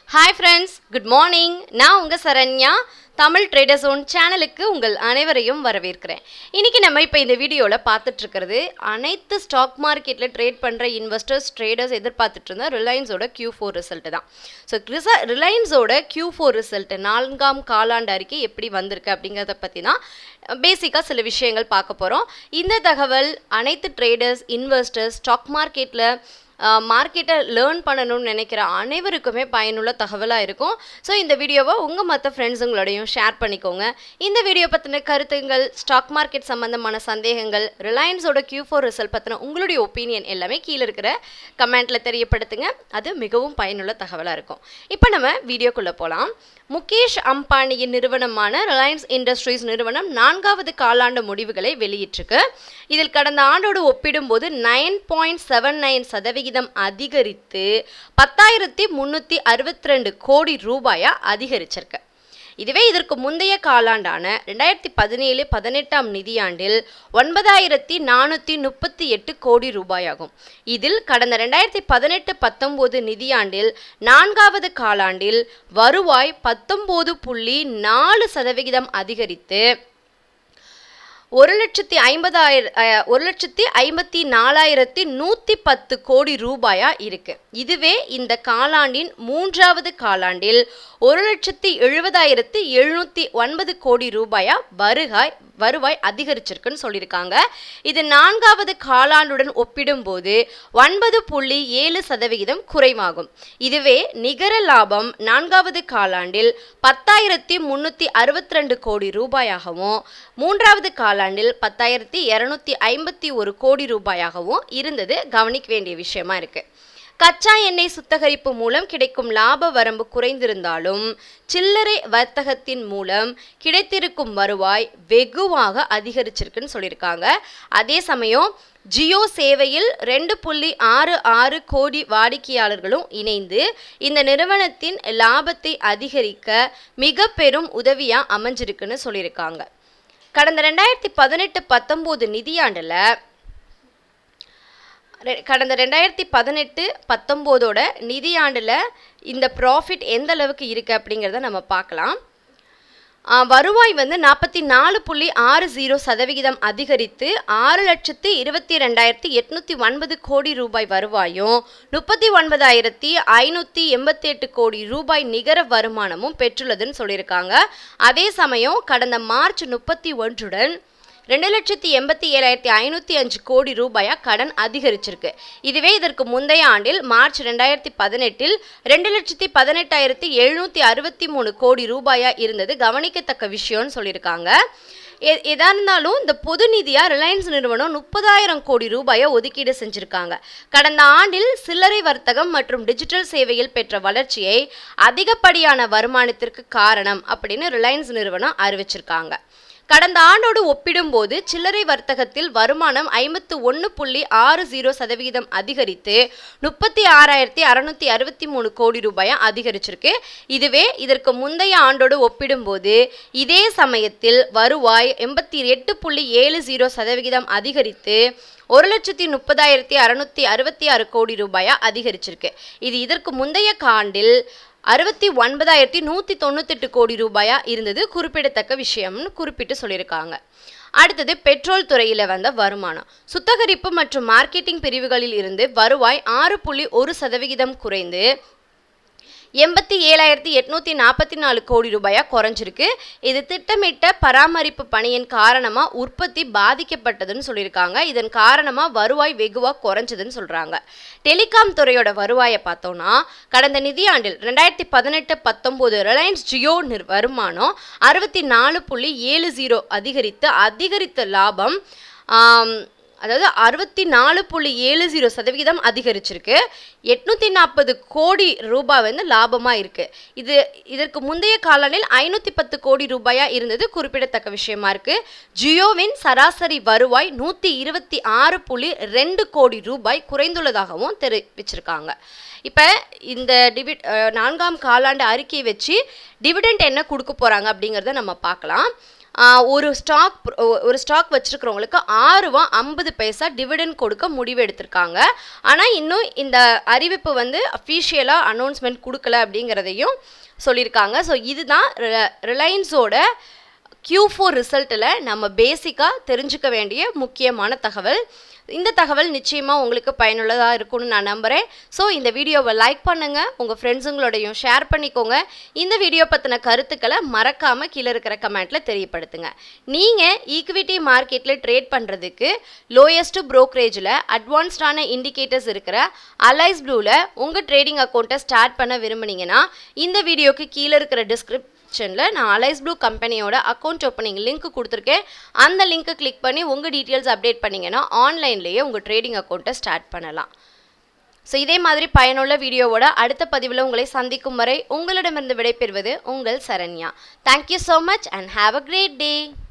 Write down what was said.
hi friends good morning நான் உங்கள் Saranya Tamil trader zone சேனலுக்கு உங்கள் அனைவரையும் வரவேற்கிறேன் இன்றைக்கி நம்ம இப்போ இந்த வீடியோவில் பார்த்துட்ருக்கிறது அனைத்து ஸ்டாக் மார்க்கெட்டில் ட்ரேட் பண்ணுற இன்வெஸ்டர்ஸ் ட்ரேடர்ஸ் எதிர்பார்த்துட்டு இருந்த ரிலையன்ஸோட Q4 ஃபோர் ரிசல்ட்டு தான் ஸோ ரிச ரிலையன்ஸோட Q4 ஃபோர் ரிசல்ட்டு நான்காம் காலாண்டு அறிக்கை எப்படி வந்திருக்கு அப்படிங்கிறத பற்றி தான் பேசிக்காக சில விஷயங்கள் பார்க்க போகிறோம் இந்த தகவல் அனைத்து ட்ரேடர்ஸ் இன்வெஸ்டர்ஸ் ஸ்டாக் மார்க்கெட்டில் மார்க்கெட்டை லேர்ன் பண்ணணும்னு நினைக்கிற அனைவருக்குமே பயனுள்ள தகவலாக இருக்கும் ஸோ இந்த வீடியோவை உங்கள் மற்ற ஃப்ரெண்ட்ஸுங்களோடையும் ஷேர் பண்ணிக்கோங்க இந்த வீடியோ பற்றின கருத்துங்கள் ஸ்டாக் மார்க்கெட் சம்மந்தமான சந்தேகங்கள் ரிலையன்ஸோட Q4 ஃபோர் ரிசல்ட் பற்றின உங்களுடைய ஒப்பீனியன் எல்லாமே கீழே இருக்கிற கமெண்ட்டில் தெரியப்படுத்துங்க அது மிகவும் பயனுள்ள தகவலாக இருக்கும் இப்போ நம்ம வீடியோக்குள்ளே போகலாம் முகேஷ் அம்பானியின் நிறுவனமான ரிலையன்ஸ் இண்டஸ்ட்ரீஸ் நிறுவனம் நான்காவது காலாண்டு முடிவுகளை வெளியிட்டிருக்கு இதில் கடந்த ஆண்டோடு ஒப்பிடும்போது நைன் பாயிண்ட் செவன் நைன் சதவிகிதம் அதிகரித்து பத்தாயிரத்தி முந்நூற்றி அறுபத்தி ரெண்டு கோடி ரூபாயா அதிகரிச்சிருக்கு இதுவே இதற்கு முந்தைய காலாண்டான ரெண்டாயிரத்தி பதினேழு பதினெட்டாம் நிதியாண்டில் ஒன்பதாயிரத்தி நானூற்றி முப்பத்தி எட்டு கோடி ரூபாயாகும் இதில் கடந்த ரெண்டாயிரத்தி பதினெட்டு பத்தொம்போது நிதியாண்டில் நான்காவது காலாண்டில் வருவாய் பத்தொம்போது புள்ளி நாலு சதவிகிதம் அதிகரித்து ஒரு லட்சத்தி ஐம்பதாயிர அஹ், ஒரு லட்சத்தி ஐம்பத்தி நாலாயிரத்தி நூற்றி பத்து கோடி ரூபாயா இருக்கு இதுவே இந்த காலாண்டின் மூன்றாவது காலாண்டில் ஒரு லட்சத்தி எழுபதாயிரத்தி எழுநூற்றி ஒன்பது கோடி ரூபாயா வருகாய் வருவாய் அதிகரிச்சிருக்குன்னு சொல்லியிருக்காங்க இது நான்காவது காலாண்டுடன் ஒப்பிடும்போது ஒன்பது புள்ளி ஏழு சதவிகிதம் குறைவாகும் இதுவே நிகர லாபம் நான்காவது காலாண்டில் பத்தாயிரத்தி முன்னூற்றி அறுபத்தி ரெண்டு கோடி ரூபாயாகவும் மூன்றாவது காலாண்டில் பத்தாயிரத்தி இரநூத்தி ஐம்பத்தி ஒரு கோடி ரூபாயாகவும் இருந்தது கவனிக்க வேண்டிய விஷயமா இருக்கு கச்சா எண்ணெய் சுத்திகரிப்பு மூலம் கிடைக்கும் லாப வரம்பு குறைந்திருந்தாலும் சில்லறை வர்த்தகத்தின் மூலம் கிடைத்திருக்கும் வருவாய் வெகுவாக அதிகரிச்சிருக்குன்னு சொல்லியிருக்காங்க அதே சமயம் ஜியோ சேவையில் ரெண்டு புள்ளி ஆறு ஆறு கோடி வாடிக்கையாளர்களும் இணைந்து இந்த நிறுவனத்தின் லாபத்தை அதிகரிக்க மிக பெரும் உதவியா அமைஞ்சிருக்குன்னு சொல்லியிருக்காங்க கடந்த ரெண்டாயிரத்தி பதினெட்டு பத்தொம்போது நிதியாண்டில் ரெ- கடந்த ரெண்டாயிரத்தி பதினெட்டு பத்தொம்போதோட நிதியாண்டில் இந்த ப்ராஃபிட் எந்த அளவுக்கு இருக்குது அப்படிங்கிறத நம்ம பார்க்கலாம் ஆ, வருவாய் வந்து நாற்பத்தி நாலு புள்ளி ஆறு ஜீரோ சதவிகிதம் அதிகரித்து ஆறு லட்சத்து இருபத்தி ரெண்டாயிரத்தி எட்நூற்றி ஒன்பது கோடி ரூபாய் வருவாயும் முப்பத்தி ஒன்பதாயிரத்தி ஐநூற்றி எண்பத்தி எட்டு கோடி ரூபாய் நிகர வருமானமும் பெற்றுள்ளதுன்னு சொல்லியிருக்காங்க அதே சமயம் கடந்த மார்ச் முப்பத்தி ஒன்றுடன் ரெண்டு லட்சத்தி எண்பத்தி ஏழாயிரத்தி ஐநூற்றி அஞ்சு கோடி ரூபாயா கடன் அதிகரிச்சிருக்கு இதுவே இதற்கு முந்தைய ஆண்டில் மார்ச் ரெண்டாயிரத்தி பதினெட்டில் ரெண்டு லட்சத்தி பதினெட்டாயிரத்தி எழுநூற்றி அறுபத்தி மூணு கோடி ரூபாயா இருந்தது கவனிக்கத்தக்க விஷயம்னு சொல்லியிருக்காங்க எ- எதா இருந்தாலும் இந்த பொது நிதியா ரிலையன்ஸ் நிறுவனம் முப்பதாயிரம் கோடி ரூபாயை ஒதுக்கீடு செஞ்சிருக்காங்க கடந்த ஆண்டில் சில்லறை வர்த்தகம் மற்றும் டிஜிட்டல் சேவையில் பெற்ற வளர்ச்சியை அதிகப்படியான வருமானத்திற்கு காரணம் அப்படின்னு ரிலையன்ஸ் நிறுவனம் அறிவிச்சிருக்காங்க கடந்த ஆண்டோடு ஒப்பிடும்போது சில்லறை வர்த்தகத்தில் வருமானம் ஐம்பத்து ஒன்று புள்ளி ஆறு ஜீரோ சதவிகிதம் அதிகரித்து முப்பத்தி ஆறாயிரத்தி அறநூற்றி அறுபத்தி மூணு கோடி ரூபாயா அதிகரிச்சிருக்கு இதுவே இதற்கு முந்தைய ஆண்டோடு ஒப்பிடும்போது இதே சமயத்தில் வருவாய் எண்பத்தி எட்டு புள்ளி ஏழு ஜீரோ சதவிகிதம் அதிகரித்து ஒரு லட்சத்தி முப்பதாயிரத்தி அறநூற்றி அறுபத்தி ஆறு கோடி ரூபாயா அதிகரிச்சிருக்கு இது இதற்கு முந்தைய காண்டில் அறுபத்தி ஒன்பதாயிரத்தி நூற்றி தொண்ணூத்தெட்டு கோடி ரூபாயா இருந்தது குறிப்பிடத்தக்க விஷயம்னு குறிப்பிட்டு சொல்லியிருக்காங்க அடுத்தது பெட்ரோல் துறையில் வந்த வருமானம் சுத்திகரிப்பு மற்றும் மார்க்கெட்டிங் பிரிவுகளில் இருந்து வருவாய் ஆறு புள்ளி ஒரு சதவிகிதம் குறைந்து எண்பத்தி ஏழாயிரத்தி எட்நூற்றி நாற்பத்தி நாலு கோடி ரூபாயா குறைஞ்சிருக்கு இது திட்டமிட்ட பராமரிப்பு பணியின் காரணமாக உற்பத்தி பாதிக்கப்பட்டதுன்னு சொல்லியிருக்காங்க இதன் காரணமாக வருவாய் வெகுவாக குறைஞ்சதுன்னு சொல்கிறாங்க டெலிகாம் துறையோட வருவாயை பார்த்தோம்னா கடந்த நிதியாண்டில் ரெண்டாயிரத்தி பதினெட்டு பத்தொம்போது ரிலையன்ஸ் ஜியோ நிர் வருமானம் அறுபத்தி நாலு புள்ளி ஏழு ஜீரோ அதிகரித்து அதிகரித்த லாபம் ஆம், அதாவது அறுபத்தி நாலு புள்ளி ஏழு ஜீரோ சதவிகிதம் அதிகரிச்சிருக்கு எட்நூற்றி நாற்பது கோடி ரூபாய் வந்து லாபமாக இருக்குது இது இதற்கு முந்தைய காலாண்டில் ஐநூற்றி பத்து கோடி ரூபாயா இருந்தது குறிப்பிடத்தக்க விஷயமா இருக்குது ஜியோவின் சராசரி வருவாய் நூற்றி இருபத்தி ஆறு புள்ளி ரெண்டு கோடி ரூபாய் குறைந்துள்ளதாகவும் தெரிவிச்சிருக்காங்க இப்போ இந்த டிவி அஹ், நான்காம் காலாண்டு அறிக்கையை வச்சு டிவிடெண்ட் என்ன கொடுக்க போகிறாங்க அப்படிங்கிறத நம்ம பார்க்கலாம் ஆஹ், ஒரு ஸ்டாக் ஒரு ஸ்டாக் வச்சுருக்கிறவங்களுக்கு ஆறு ரூபா ஐம்பது பைசா டிவிடெண்ட் கொடுக்க முடிவு எடுத்திருக்காங்க ஆனால் இன்னும் இந்த அறிவிப்பு வந்து அஃபீஷியலாக அனௌன்ஸ்மெண்ட் கொடுக்கல அப்படிங்கிறதையும் சொல்லியிருக்காங்க ஸோ இதுதான் ரிலையன்ஸோட Q4 ஃபோர் ரிசல்ட்டில் நம்ம பேசிக்காக தெரிஞ்சுக்க வேண்டிய முக்கியமான தகவல் இந்த தகவல் நிச்சயமாக உங்களுக்கு பயனுள்ளதாக இருக்கும்னு நான் நம்புகிறேன் ஸோ இந்த வீடியோவை லைக் பண்ணுங்கள் உங்கள் ஃப்ரெண்ட்ஸுங்களோடையும் ஷேர் பண்ணிக்கோங்க இந்த வீடியோ பற்றின கருத்துக்களை மறக்காமல் கீழே இருக்கிற கமெண்ட்டில் தெரியப்படுத்துங்க நீங்கள் ஈக்விட்டி மார்க்கெட்டில் ட்ரேட் பண்ணுறதுக்கு லோயஸ்ட் ப்ரோக்கரேஜில் அட்வான்ஸ்டான இண்டிகேட்டர்ஸ் இருக்கிற அலைஸ் ப்ளூவில் உங்கள் ட்ரேடிங் அக்கௌண்ட்டை ஸ்டார்ட் பண்ண விரும்புனீங்கன்னா இந்த வீடியோக்கு கீழே இருக்கிற டிஸ்கிரிப் செக்ஷனில் நான் அலைஸ் ப்ளூ கம்பெனியோட அக்கௌண்ட் ஓப்பனிங் லிங்க் கொடுத்துருக்கேன் அந்த லிங்க்கை கிளிக் பண்ணி உங்கள் டீட்டெயில்ஸ் அப்டேட் பண்ணிங்கன்னா ஆன்லைன்லேயே உங்கள் ட்ரேடிங் அக்கௌண்ட்டை ஸ்டார்ட் பண்ணலாம் ஸோ இதே மாதிரி பயனுள்ள வீடியோவோட அடுத்த பதிவில் உங்களை சந்திக்கும் வரை உங்களிடமிருந்து விடைபெறுவது உங்கள் Saranya thank you so much and have a great day